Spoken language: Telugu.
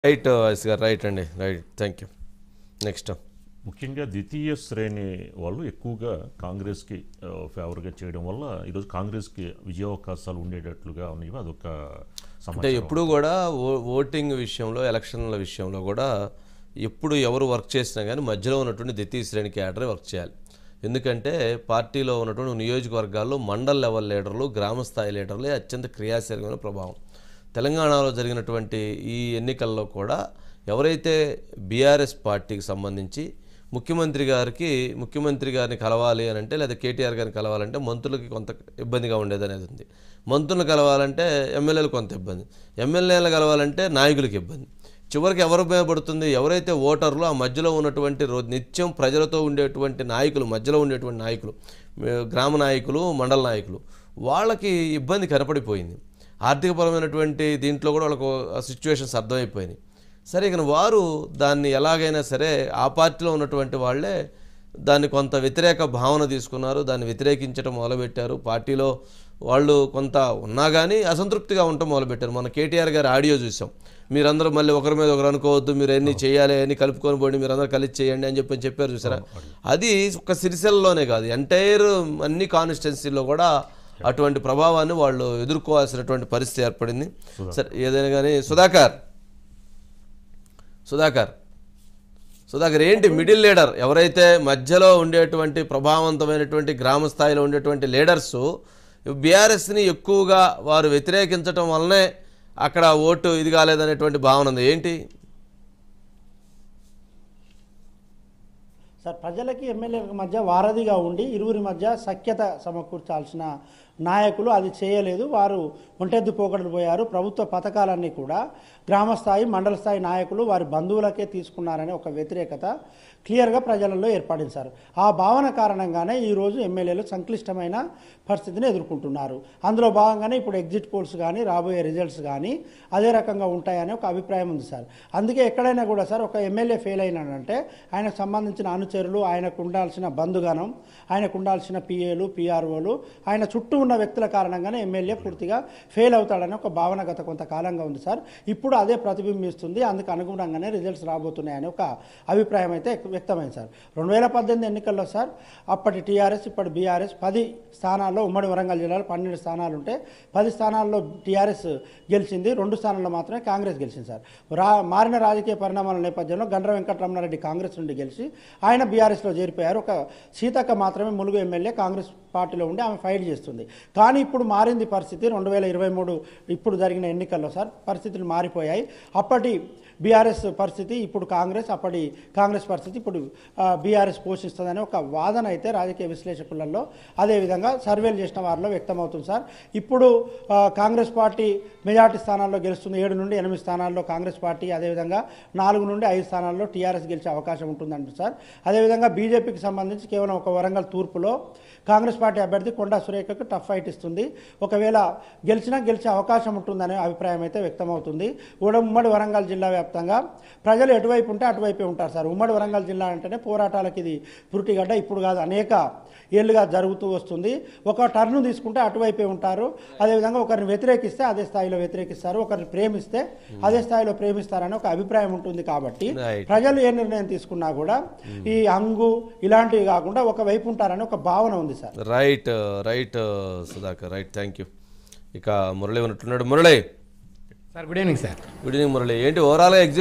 రైట్ ఎస్ గారు రైట్ అండి రైట్ థ్యాంక్ యూ నెక్స్ట్ ముఖ్యంగా ద్వితీయ శ్రేణి వాళ్ళు ఎక్కువగా కాంగ్రెస్కి ఆ, ఫేవర్గా చేయడం వల్ల ఈరోజు కాంగ్రెస్కి విజయావకాశాలు ఉండేటట్లుగా ఉన్నాయి అదొక అంటే సమాచారం ఎప్పుడు కూడా ఓ ఓటింగ్ విషయంలో ఎలక్షన్ల విషయంలో కూడా ఎప్పుడు ఎవరు వర్క్ చేసినా కానీ మధ్యలో ఉన్నటువంటి ద్వితీయ శ్రేణి క్యాడరే వర్క్ చేయాలి ఎందుకంటే పార్టీలో ఉన్నటువంటి నియోజకవర్గాల్లో మండల్ లెవెల్ లీడర్లు గ్రామ స్థాయి లీడర్లే అత్యంత క్రియాశీలకమైన ప్రభావం తెలంగాణలో జరిగినటువంటి ఈ ఎన్నికల్లో కూడా ఎవరైతే బీఆర్ఎస్ పార్టీకి సంబంధించి ముఖ్యమంత్రి గారికి ముఖ్యమంత్రి గారిని కలవాలి అని అంటే లేదా కేటీఆర్ గారిని కలవాలంటే మంత్రులకి కొంత ఇబ్బందిగా ఉండేది అనేది ఉంది మంత్రులను కలవాలంటే ఎమ్మెల్యేలు కొంత ఇబ్బంది ఎమ్మెల్యేలు కలవాలంటే నాయకులకి ఇబ్బంది చివరికి ఎవరు మీద పడుతుంది ఎవరైతే ఓటర్లు ఆ మధ్యలో ఉన్నటువంటి రో నిత్యం ప్రజలతో ఉండేటువంటి నాయకులు మధ్యలో ఉండేటువంటి నాయకులు మే- గ్రామ నాయకులు మండల నాయకులు వాళ్ళకి ఇబ్బంది కనపడిపోయింది ఆర్థికపరమైనటువంటి దీంట్లో కూడా వాళ్ళకు సిచ్యువేషన్స్ అర్థమైపోయినాయి సరే ఇక వారు దాన్ని ఎలాగైనా సరే ఆ పార్టీలో ఉన్నటువంటి వాళ్ళే దాన్ని కొంత వ్యతిరేక భావన తీసుకున్నారు దాన్ని వ్యతిరేకించడం మొదలుపెట్టారు పార్టీలో వాళ్ళు కొంత ఉన్నా కానీ అసంతృప్తిగా ఉండటం మొదలుపెట్టారు మన కేటీఆర్ గారి ఆడియో చూసాం మీరందరూ మళ్ళీ ఒకరి మీద ఒకరు అనుకోవద్దు మీరు ఎన్ని చేయాలి అని కలుపుకొని పోండి మీరు అందరూ కలిసి చేయండి అని చెప్పి చెప్పారు చూసారా అది ఒక సిరిసిల్లలోనే కాదు ఎంటైర్ అన్ని కాన్స్టిట్యున్సీలో కూడా అటువంటి ప్రభావాన్ని వాళ్ళు ఎదుర్కోవాల్సినటువంటి పరిస్థితి ఏర్పడింది సరే ఏదైనా కానీ సుధాకర్ సుధాకర్ సుధాకర్ ఏంటి మిడిల్ లీడర్ ఎవరైతే మధ్యలో ఉండేటువంటి ప్రభావవంతమైనటువంటి గ్రామ స్థాయిలో ఉండేటువంటి లీడర్స్ బీఆర్ఎస్ని ఎక్కువగా వారు వ్యతిరేకించటం వల్లనే అక్కడ ఓటు ఇది కాలేదనేటువంటి భావన ఉంది ఏంటి సార్ ప్రజలకి ఎమ్మెల్యేల మధ్య వారధిగా ఉండి ఇరువురి మధ్య సఖ్యత సమకూర్చాల్సిన నాయకులు అది చేయలేదు వారు ఒంటెద్దు పోకడలు పోయారు ప్రభుత్వ పథకాలన్నీ కూడా గ్రామ స్థాయి మండల స్థాయి నాయకులు వారి బంధువులకే తీసుకున్నారనే ఒక వ్యతిరేకత క్లియర్గా ప్రజలలో ఏర్పడింది సార్ ఆ భావన కారణంగానే ఈరోజు ఎమ్మెల్యేలు సంక్లిష్టమైన పరిస్థితిని ఎదుర్కొంటున్నారు అందులో భాగంగానే ఇప్పుడు ఎగ్జిట్ పోల్స్ కానీ రాబోయే రిజల్ట్స్ కానీ అదే రకంగా ఉంటాయనే ఒక అభిప్రాయం ఉంది సార్ అందుకే ఎక్కడైనా కూడా సార్ ఒక ఎమ్మెల్యే ఫెయిల్ అయినాడంటే ఆయనకు సంబంధించిన అనుచరులు ఆయనకు ఉండాల్సిన బంధుగణం ఆయనకు ఉండాల్సిన పిఏలు పిఆర్ఓలు ఆయన చుట్టూ ఉన్న వ్యక్తుల కారణంగానే ఎమ్మెల్యే పూర్తిగా ఫెయిల్ అవుతాడని ఒక భావన గత కొంతకాలంగా ఉంది సార్ ఇప్పుడు అదే ప్రతిబింబిస్తుంది అందుకు అనుగుణంగానే రిజల్ట్స్ రాబోతున్నాయని ఒక అభిప్రాయం అయితే వ్యక్తమైంది సార్ రెండు వేల పద్దెనిమిది ఎన్నికల్లో సార్ అప్పటి టీఆర్ఎస్ ఇప్పటి బీఆర్ఎస్ పది స్థానాల్లో ఉమ్మడి వరంగల్ జిల్లాలో పన్నెండు స్థానాలు ఉంటే పది స్థానాల్లో టీఆర్ఎస్ గెలిచింది రెండు స్థానాల్లో మాత్రమే కాంగ్రెస్ గెలిచింది సార్ రా మారిన రాజకీయ పరిణామాల నేపథ్యంలో గండ్ర వెంకటరమణారెడ్డి కాంగ్రెస్ నుండి గెలిచి ఆయన బీఆర్ఎస్లో చేరిపోయారు ఒక సీతక్క మాత్రమే ములుగు ఎమ్మెల్యే కాంగ్రెస్ పార్టీలో ఉండి ఆమె ఫైట్ చేస్తుంది కానీ ఇప్పుడు మారింది పరిస్థితి రెండు వేల ఇరవై మూడు ఇప్పుడు జరిగిన ఎన్నికల్లో సార్ పరిస్థితులు మారిపోయాయి అప్పటి బీఆర్ఎస్ పరిస్థితి ఇప్పుడు కాంగ్రెస్ అప్పటి కాంగ్రెస్ పరిస్థితి ఇప్పుడు బీఆర్ఎస్ పోషిస్తుందని ఒక వాదన అయితే రాజకీయ విశ్లేషకులలో అదేవిధంగా సర్వేలు చేసిన వారిలో వ్యక్తమవుతుంది సార్ ఇప్పుడు ఆ, కాంగ్రెస్ పార్టీ మెజార్టీ స్థానాల్లో గెలుస్తుంది ఏడు నుండి ఎనిమిది స్థానాల్లో కాంగ్రెస్ పార్టీ అదేవిధంగా నాలుగు నుండి ఐదు స్థానాల్లో టీఆర్ఎస్ గెలిచే అవకాశం ఉంటుందంటారు సార్ అదేవిధంగా బీజేపీకి సంబంధించి కేవలం ఒక వరంగల్ తూర్పులో కాంగ్రెస్ పార్టీ అభ్యర్థి కొండా సురేఖకు టఫ్ ఫైట్ ఇస్తుంది ఒకవేళ గెలిచినా గెలిచే అవకాశం ఉంటుందనే అభిప్రాయం అయితే వ్యక్తమవుతుంది కూడా ఉమ్మడి వరంగల్ జిల్లా వ్యాప్తంగా ప్రజలు ఎటువైపు ఉంటే అటువైపే ఉంటారు సార్ ఉమ్మడి వరంగల్ జిల్లా అంటేనే పోరాటాలకు ఇది పురిటిగడ్డ ఇప్పుడు కాదు అనేక ఏళ్ళుగా జరుగుతూ వస్తుంది ఒక టర్న్ తీసుకుంటే అటువైపే ఉంటారు అదేవిధంగా ఒకరిని వ్యతిరేకిస్తే అదే స్థాయిలో వ్యతిరేకిస్తారు ఒకరిని ప్రేమిస్తే అదే స్థాయిలో ప్రేమిస్తారని ఒక అభిప్రాయం ఉంటుంది కాబట్టి Right. ప్రజలు ఏ నిర్ణయం తీసుకున్నా కూడా ఈ హంగు ఇలాంటివి కాకుండా ఒక వైపు ఉంటారని ఒక భావన ఉంది sir right right Sudhakar right thank you ఇక మురళి ఉన్నట్టున్నాడు Murali sir good evening sir good evening Murali ఏంటి ఓవరాల్గా ఎగ్జిట్